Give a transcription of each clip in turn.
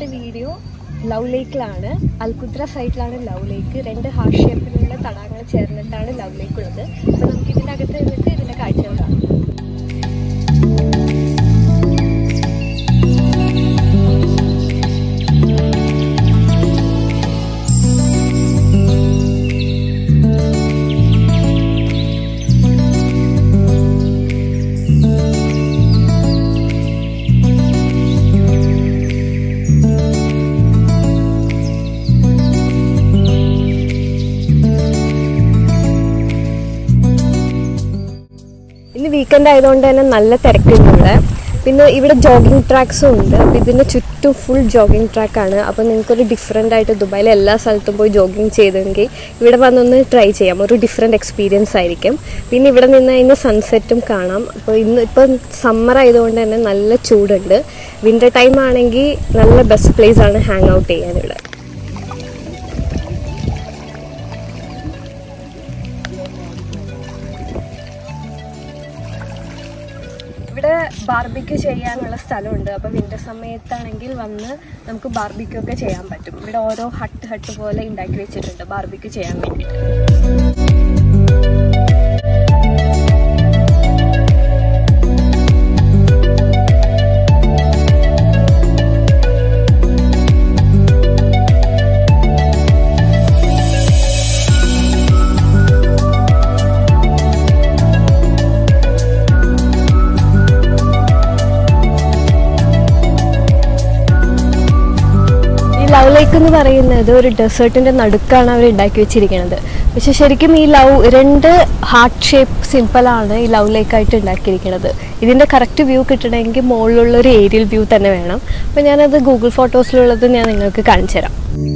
ഇന്നത്തെ video love ലേക്കിലാണ് Al Qudra സൈറ്റിലാണ് ലവ് ലേക്ക് രണ്ട് ഹാർട്ട് ഷേപ്പിലുള്ള തടാകങ്ങൾ ചേർന്നിട്ടാണ് ലവ് ലേക്ക് ഉള്ളത് അപ്പോൾ നമുക്ക് ഇതിൻ്റെ അകത്ത് നിന്നിട്ട് ഇതിൻ്റെ കാഴ്ചകൾ കാണാം ഇന്ന് വീക്കെൻഡ് ആയതുകൊണ്ട് തന്നെ നല്ല തിരക്കുണ്ട് ഇവിടെ പിന്നെ ഇവിടെ ജോഗിങ് ട്രാക്സും ഉണ്ട് അപ്പോൾ ഇതിന് ചുറ്റും ഫുൾ ജോഗിങ് ട്രാക്കാണ് അപ്പോൾ നിങ്ങൾക്കൊരു ഡിഫറെൻ്റ് ആയിട്ട് ദുബായിലെ എല്ലാ സ്ഥലത്തും പോയി ജോഗിങ് ചെയ്തെങ്കിൽ ഇവിടെ വന്നൊന്ന് ട്രൈ ചെയ്യാം ഒരു ഡിഫറെൻറ്റ് എക്സ്പീരിയൻസ് ആയിരിക്കും പിന്നെ ഇവിടെ നിന്ന് കഴിഞ്ഞാൽ സൺസെറ്റും കാണാം അപ്പോൾ ഇന്ന് ഇപ്പം സമ്മർ ആയതുകൊണ്ട് തന്നെ നല്ല ചൂടുണ്ട് വിൻ്റർ ടൈം ആണെങ്കിൽ നല്ല ബെസ്റ്റ് പ്ലേസ് ആണ് ഹാങ് ഔട്ട് ചെയ്യാൻ ഇവിടെ ഇവിടെ ബാർബിക്യൂ ചെയ്യാനുള്ള സ്ഥലമുണ്ട് അപ്പോൾ വിൻ്റർ സമയത്താണെങ്കിൽ വന്ന് നമുക്ക് ബാർബിക്യൂ ഒക്കെ ചെയ്യാൻ പറ്റും ഇവിടെ ഓരോ ഹട്ട് ഹട്ട് പോലെ ഉണ്ടാക്കി വെച്ചിട്ടുണ്ട് ബാർബിക്യൂ ചെയ്യാൻ വേണ്ടിയിട്ട് ഈ ലവ് ലേക്ക് എന്ന് പറയുന്നത് ഒരു ഡെസേർട്ടിന്റെ നടുക്കാണ് അവർ ഉണ്ടാക്കി വെച്ചിരിക്കുന്നത് പക്ഷെ ശരിക്കും ഈ ലവ് രണ്ട് ഹാർട്ട് ഷേപ്പ് സിമ്പിളാണ് ഈ ലവ് ലേക്കായിട്ട് ഉണ്ടാക്കിയിരിക്കുന്നത് ഇതിന്റെ കറക്റ്റ് വ്യൂ കിട്ടണമെങ്കിൽ മുകളിലുള്ള ഒരു ഏരിയൽ വ്യൂ തന്നെ വേണം അപ്പോൾ ഞാനത് ഗൂഗിൾ ഫോട്ടോസിലുള്ളത് ഞാൻ നിങ്ങൾക്ക് കാണിച്ചു തരാം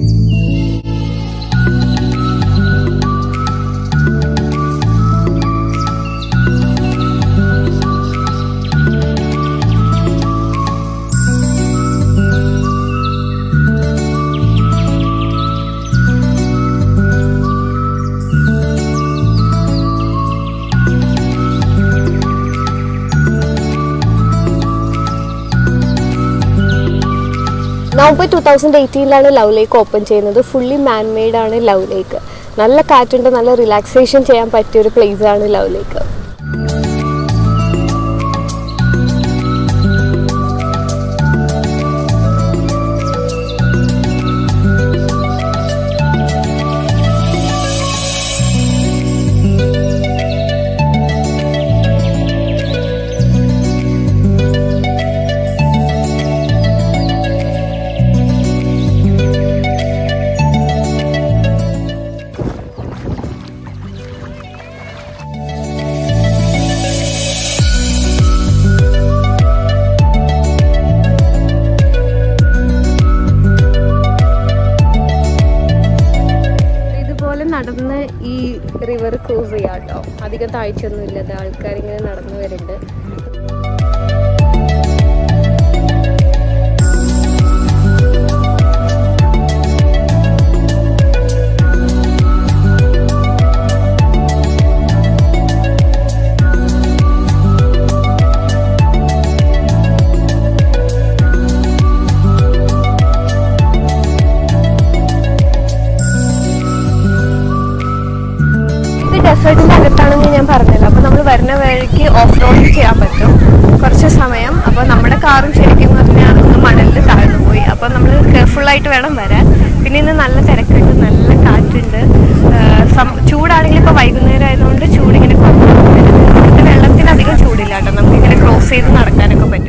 നവംബർ ടു തൗസൻഡ് എയ്റ്റീനിലാണ് ലവ് ലേക്ക് ഓപ്പൺ ചെയ്യുന്നത് ഫുള്ളി മാൻ മെയ്ഡ് ആണ് ലവ് ലേക്ക് നല്ല കാറ്റുണ്ട് നല്ല റിലാക്സേഷൻ ചെയ്യാൻ പറ്റിയ ഒരു പ്ലേസ് ആണ് ലവ് ലേക്ക് ഇതുപോലെ നടന്ന് ഈ റിവർ ക്രൂസ് ചെയ്യാം കേട്ടോ അധികം താഴ്ചയൊന്നും ഇല്ലാതെ ആൾക്കാർ ഇങ്ങനെ നടന്നു വരുന്നുണ്ട് ഇത് ഡെസേർട്ടിന്റെ അകത്താണെന്ന് ഞാൻ പറഞ്ഞല്ലോ അപ്പൊ നമ്മൾ വരുന്ന വഴിക്ക് ഓഫ് റോഡ് ചെയ്യാൻ പറ്റും കുറച്ച് സമയം അപ്പൊ നമ്മുടെ കാറും ശരിക്കും പറഞ്ഞാൽ ഒന്ന് മണലിൽ താഴ്ന്നു പോയി അപ്പൊ നമ്മൾ കെയർഫുൾ ആയിട്ട് വേണം വരാൻ പിന്നെ ഇന്ന് നല്ല തിരക്കുണ്ട് നല്ല കാറ്റുണ്ട് ആഹ് സം- ചൂടാണെങ്കിൽ ഇപ്പൊ വൈകുന്നേരം ആയതുകൊണ്ട് ചൂടിങ്ങനെ കുറഞ്ഞു വെള്ളത്തിന് അധികം ചൂടില്ല കേട്ടോ നമുക്ക് ഇങ്ങനെ ക്രോസ് ചെയ്ത് നടക്കാനൊക്കെ പറ്റും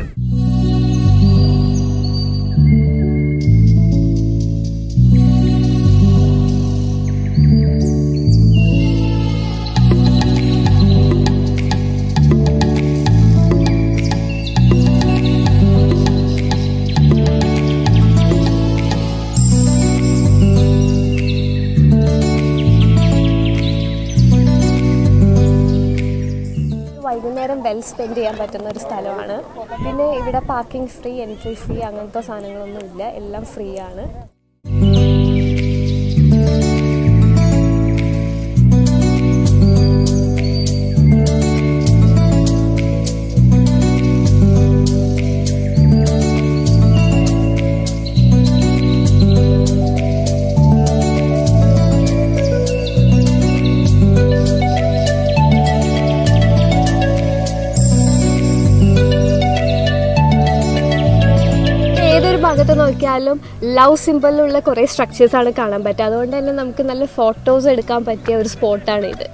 വൈകുന്നേരം വെൽ സ്പെൻഡ് ചെയ്യാൻ പറ്റുന്ന ഒരു സ്ഥലമാണ് പിന്നെ ഇവിടെ പാർക്കിംഗ് ഫ്രീ എൻട്രി ഫ്രീ അങ്ങനത്തെ സാധനങ്ങളൊന്നും ഇല്ല എല്ലാം ഫ്രീ ആണ് എങ്ങോട്ട് നോക്കിയാലും ലവ് സിമ്പിളിലുള്ള കുറേ സ്ട്രക്ചേഴ്സാണ് കാണാൻ പറ്റുക അതുകൊണ്ട് തന്നെ നമുക്ക് നല്ല ഫോട്ടോസ് എടുക്കാൻ പറ്റിയ ഒരു സ്പോട്ടാണ് ഇത്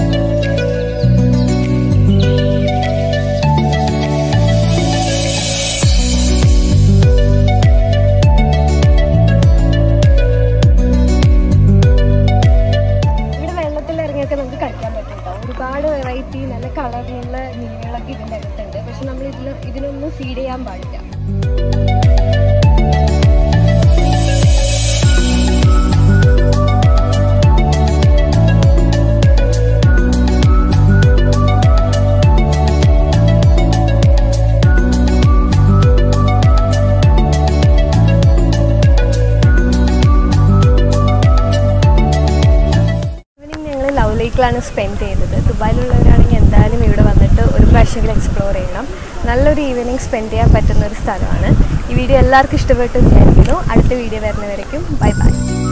ഇവിടെ വെള്ളത്തിൽ ഇറങ്ങിയൊക്കെ നമുക്ക് കളിക്കാൻ പറ്റും കേട്ടോ ഒരുപാട് വെറൈറ്റി നല്ല കളറിലുള്ള മീനുകളൊക്കെ ഇതിൻ്റെ അകത്തുണ്ട് പക്ഷെ നമ്മൾ ഇതിൽ ഇതിനൊന്നും ഫീഡ് ചെയ്യാൻ പാടില്ല ഈവനിങ് ഞങ്ങൾ ലവ് ലേക്കിലാണ് സ്പെൻഡ് ചെയ്തത് ദുബായിലുള്ളവരാണെങ്കിൽ എന്തായാലും ഇവിടെ വന്നിട്ട് ഒരു പ്രാവശ്യമെങ്കിലും എക്സ്പ്ലോർ ചെയ്യണം നല്ലൊരു ഈവനിങ് സ്പെൻഡ് ചെയ്യാൻ പറ്റുന്ന ഒരു സ്ഥലമാണ് ഈ വീഡിയോ എല്ലാവർക്കും ഇഷ്ടപ്പെട്ടു വിചാരിക്കുന്നു അടുത്ത വീഡിയോ വരുന്നവരേക്കും ബൈ ബൈ